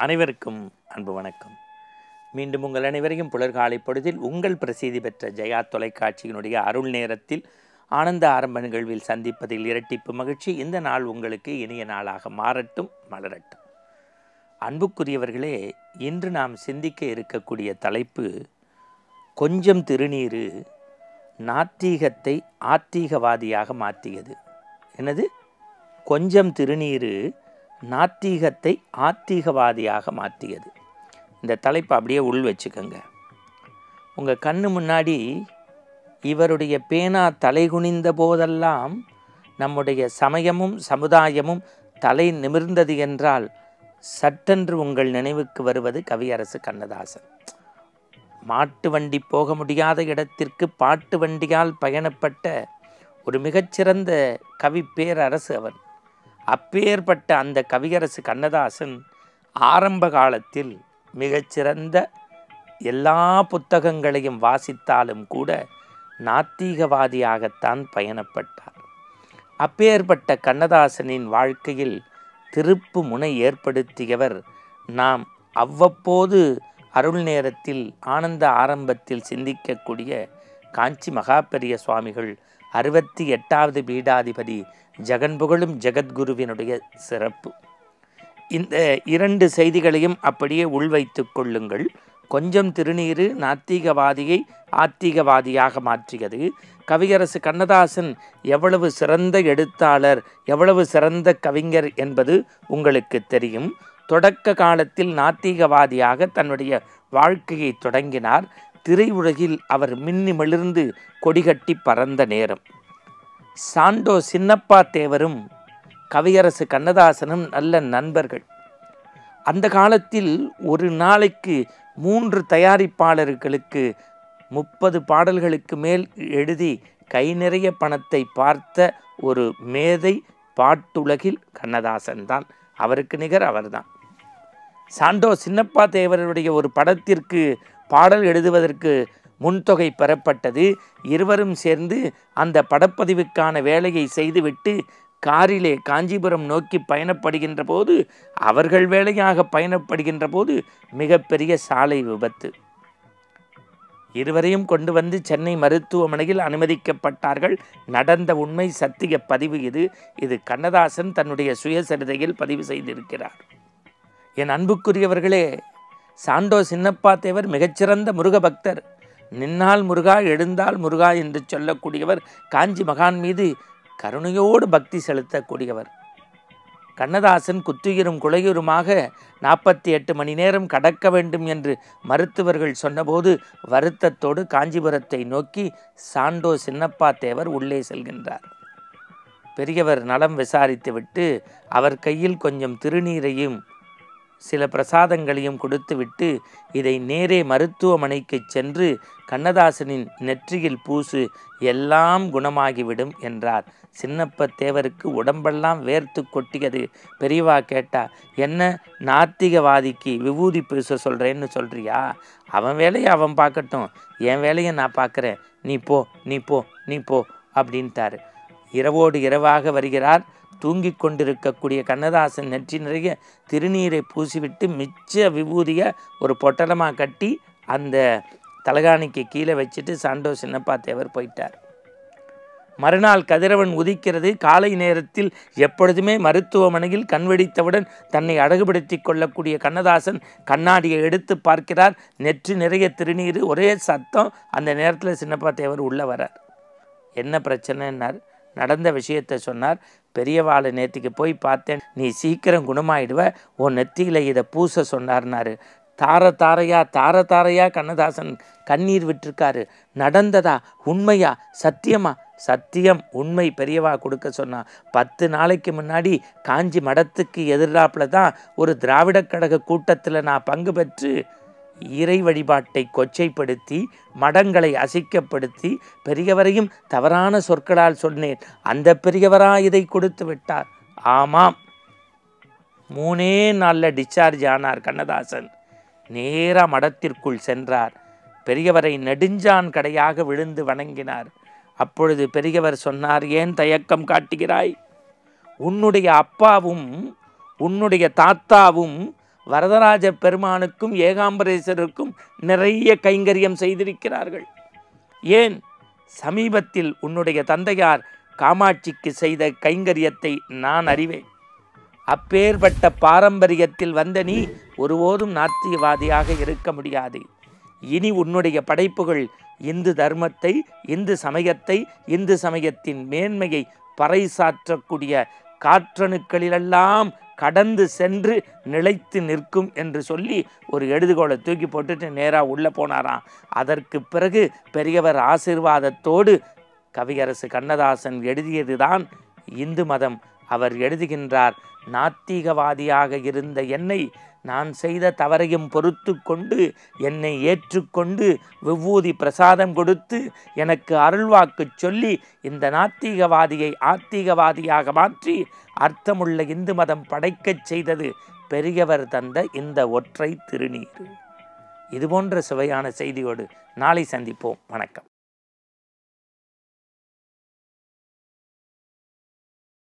அனைவருக்கும் அன்பு வணக்கம் மீண்டும் உங்கள் அனைவரையும் புலர்காலை பொழுதில் உங்கள் பிரசித்தி பெற்ற ஜெயா தொலைக்காட்சியினுடைய அருள் நேரத்தில் ஆனந்த ஆரம்ப நிகழ்வில் சந்திப்பதில் இரட்டிப்பு மகிழ்ச்சி இந்த நாள் உங்களுக்கு இனிய நாளாக மாறட்டும் மலரட்டும் அன்புக்குரியவர்களே இன்று நாம் சிந்திக்க இருக்கக்கூடிய தலைப்பு கொஞ்சம் திருநீரு நாத்திகத்தை ஆத்திகவாதியாக மாற்றியது என்னது கொஞ்சம் திருநீரு நாத்திகத்தை ஆத்திகவாதியாக மாற்றியது இந்த தலைப்பை அப்படியே உள் வச்சுக்கோங்க உங்கள் கண்ணு முன்னாடி இவருடைய பேனா தலைகுனிந்த போதெல்லாம் நம்முடைய சமயமும் சமுதாயமும் தலை நிமிர்ந்தது என்றால் சட்டென்று உங்கள் நினைவுக்கு வருவது கவியரசு கண்ணதாசன் மாட்டு வண்டி போக முடியாத இடத்திற்கு பாட்டு வண்டியால் பயணப்பட்ட ஒரு மிகச்சிறந்த கவி பேரரசு அவன் அப்பேற்பட்ட அந்த கவியரசு கண்ணதாசன் ஆரம்ப காலத்தில் மிகச்சிறந்த எல்லா புத்தகங்களையும் வாசித்தாலும் கூட நாத்திகவாதியாகத்தான் பயணப்பட்டார் அப்பேற்பட்ட கண்ணதாசனின் வாழ்க்கையில் திருப்பு முனை ஏற்படுத்தியவர் நாம் அவ்வப்போது அருள் நேரத்தில் ஆனந்த ஆரம்பத்தில் சிந்திக்கக்கூடிய காஞ்சி மகாபெரிய சுவாமிகள் அறுபத்தி எட்டாவது பீடாதிபதி ஜெகன்புகழும் ஜெகத்குருவினுடைய சிறப்பு இந்த இரண்டு செய்திகளையும் அப்படியே உள்வைத்துக் கொள்ளுங்கள் கொஞ்சம் திருநீரு நாத்திகவாதியை ஆத்திகவாதியாக மாற்றியது கவியரசு கண்ணதாசன் எவ்வளவு சிறந்த எழுத்தாளர் எவ்வளவு சிறந்த கவிஞர் என்பது உங்களுக்கு தெரியும் தொடக்க காலத்தில் நாத்திகவாதியாக தன்னுடைய வாழ்க்கையை தொடங்கினார் திரையுலகில் அவர் மின்னி மிளிர்ந்து கொடிகட்டி பறந்த நேரம் சாண்டோ சின்னப்பா தேவரும் கவியரசு கண்ணதாசனும் நல்ல நண்பர்கள் அந்த காலத்தில் ஒரு நாளைக்கு மூன்று தயாரிப்பாளர்களுக்கு முப்பது பாடல்களுக்கு மேல் எழுதி கை நிறைய பணத்தை பார்த்த ஒரு மேதை பாட்டுலகில் கண்ணதாசன் தான் அவருக்கு நிகர் அவர்தான் சாண்டோ சின்னப்பா தேவருடைய ஒரு படத்திற்கு பாடல் எழுதுவதற்கு முன்தொகை பெறப்பட்டது இருவரும் சேர்ந்து அந்த படப்பதிவுக்கான வேலையை செய்துவிட்டு காரிலே காஞ்சிபுரம் நோக்கி பயணப்படுகின்ற போது அவர்கள் வேலையாக பயணப்படுகின்ற போது மிகப்பெரிய சாலை விபத்து இருவரையும் கொண்டு வந்து சென்னை மருத்துவமனையில் அனுமதிக்கப்பட்டார்கள் நடந்த உண்மை சத்திய பதிவு இது இது கண்ணதாசன் தன்னுடைய சுயசரிதையில் பதிவு செய்திருக்கிறார் என் அன்புக்குரியவர்களே சாண்டோ சின்னப்பா தேவர் மிகச்சிறந்த முருக பக்தர் நின்னால் முருகா எழுந்தால் முருகா என்று சொல்லக்கூடியவர் காஞ்சி மகான் மீது கருணையோடு பக்தி செலுத்தக்கூடியவர் கண்ணதாசன் குத்துயிரும் குலையுருமாக நாற்பத்தி எட்டு மணி நேரம் கடக்க வேண்டும் என்று மருத்துவர்கள் சொன்னபோது வருத்தத்தோடு காஞ்சிபுரத்தை நோக்கி சாண்டோ சின்னப்பா தேவர் உள்ளே செல்கின்றார் பெரியவர் நலம் விசாரித்துவிட்டு அவர் கையில் கொஞ்சம் திருநீரையும் சில பிரசாதங்களையும் கொடுத்துவிட்டு இதை நேரே மருத்துவமனைக்கு சென்று கண்ணதாசனின் நெற்றியில் பூசு எல்லாம் குணமாகிவிடும் என்றார் சின்னப்ப தேவருக்கு உடம்பெல்லாம் வேர்த்து கொட்டியது பெரியவா கேட்டா என்ன நாத்திகவாதிக்கு விபூதி பூச சொல்கிறேன்னு சொல்கிறியா அவன் வேலையை அவன் பார்க்கட்டும் என் வேலையை நான் பார்க்குறேன் நீ போ நீ போ நீ போ அப்படின்ட்டாரு இரவோடு இரவாக வருகிறார் தூங்கிக் கொண்டிருக்கக்கூடிய கண்ணதாசன் நெற்றி நிறைய திருநீரை பூசிவிட்டு மிச்ச விபூதியை ஒரு பொட்டலமாக கட்டி அந்த தலகாணிக்கு கீழே வச்சுட்டு சாண்டோ சின்னப்பா தேவர் போயிட்டார் மறுநாள் கதிரவன் உதிக்கிறது காலை நேரத்தில் எப்பொழுதுமே மருத்துவமனையில் கண்வெடித்தவுடன் தன்னை அழகுபடுத்தி கொள்ளக்கூடிய கண்ணதாசன் கண்ணாடியை எடுத்து பார்க்கிறார் நெற்றி நிறைய திருநீர் ஒரே சத்தம் அந்த நேரத்தில் சின்னப்பா தேவர் உள்ளே வரார் என்ன பிரச்சனைன்னார் நடந்த விஷயத்தை சொன்னார் பெரியவாளை நேற்றுக்கு போய் பார்த்தேன் நீ சீக்கிரம் குணமாயிடுவ உன் நெத்தியில் இதை பூச சொன்னார்னாரு தார தாரையா தார தாரையா கண்ணதாசன் கண்ணீர் விட்டிருக்காரு நடந்ததா உண்மையா சத்தியமா சத்தியம் உண்மை பெரியவா கொடுக்க சொன்னா பத்து நாளைக்கு முன்னாடி காஞ்சி மடத்துக்கு எதிராப்புல தான் ஒரு திராவிடக் கழக கூட்டத்தில் நான் பங்கு பெற்று இறை வழிபாட்டை கொச்சைப்படுத்தி மடங்களை அசிக்கப்படுத்தி பெரியவரையும் தவறான சொற்களால் சொன்னேன் அந்த பெரியவரா இதை கொடுத்து விட்டார் ஆமாம் மூணே நாளில் டிஸ்சார்ஜ் ஆனார் கண்ணதாசன் நேராக மடத்திற்குள் சென்றார் பெரியவரை நெடுஞ்சான் கடையாக விழுந்து வணங்கினார் அப்பொழுது பெரியவர் சொன்னார் ஏன் தயக்கம் காட்டுகிறாய் உன்னுடைய அப்பாவும் உன்னுடைய தாத்தாவும் வரதராஜ பெருமானுக்கும் ஏகாம்பரேஸ்வரருக்கும் நிறைய கைங்கரியம் செய்திருக்கிறார்கள் ஏன் சமீபத்தில் உன்னுடைய தந்தையார் காமாட்சிக்கு செய்த கைங்கரியத்தை நான் அறிவேன் அப்பேற்பட்ட பாரம்பரியத்தில் வந்த நீ ஒருபோதும் நாத்தியவாதியாக இருக்க முடியாது இனி உன்னுடைய படைப்புகள் இந்து தர்மத்தை இந்து சமயத்தை இந்து சமயத்தின் மேன்மையை பறைசாற்றக்கூடிய காற்றணுக்களிலெல்லாம் கடந்து சென்று நிலைத்து நிற்கும் என்று சொல்லி ஒரு எழுதுகோலை தூக்கி போட்டுட்டு நேராக உள்ளே போனாராம் அதற்கு பிறகு பெரியவர் ஆசிர்வாதத்தோடு கவியரசு கண்ணதாசன் எழுதியதுதான் இந்து மதம் அவர் எழுதுகின்றார் நாத்திகவாதியாக இருந்த என்னை நான் செய்த தவறையும் பொறுத்து கொண்டு என்னை ஏற்றுக்கொண்டு விவ்வூதி பிரசாதம் கொடுத்து எனக்கு அருள்வாக்கு சொல்லி இந்த நாத்திகவாதியை ஆத்திகவாதியாக மாற்றி அர்த்தமுள்ள இந்து மதம் படைக்கச் செய்தது பெரியவர் தந்த இந்த ஒற்றை திருநீர் இதுபோன்ற சுவையான செய்தியோடு நாளை சந்திப்போம் வணக்கம்